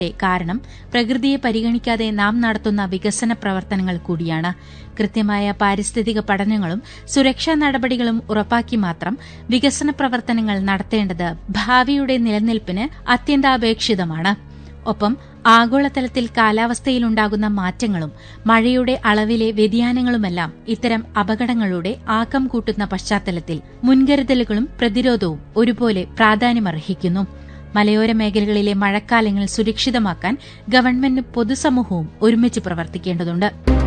കാരണം പ്രകൃതിയെ പരിഗണിക്കാതെ നാം നടത്തുന്ന വികസന പ്രവർത്തനങ്ങൾ കൂടിയാണ് കൃത്യമായ പാരിസ്ഥിതിക പഠനങ്ങളും സുരക്ഷാ നടപടികളും ഉറപ്പാക്കി മാത്രം വികസന പ്രവർത്തനങ്ങൾ നടത്തേണ്ടത് ഭാവിയുടെ നിലനിൽപ്പിന് അത്യന്താപേക്ഷിതമാണ് ഒപ്പം ആഗോളതലത്തിൽ കാലാവസ്ഥയിലുണ്ടാകുന്ന മാറ്റങ്ങളും മഴയുടെ അളവിലെ വ്യതിയാനങ്ങളുമെല്ലാം ഇത്തരം അപകടങ്ങളുടെ ആക്കം കൂട്ടുന്ന പശ്ചാത്തലത്തിൽ മുൻകരുതലുകളും പ്രതിരോധവും ഒരുപോലെ പ്രാധാന്യമർഹിക്കുന്നു മലയോര മേഖലകളിലെ മഴക്കാലങ്ങൾ സുരക്ഷിതമാക്കാൻ ഗവൺമെന്റും പൊതുസമൂഹവും ഒരുമിച്ച് പ്രവർത്തിക്കേണ്ടതുണ്ട്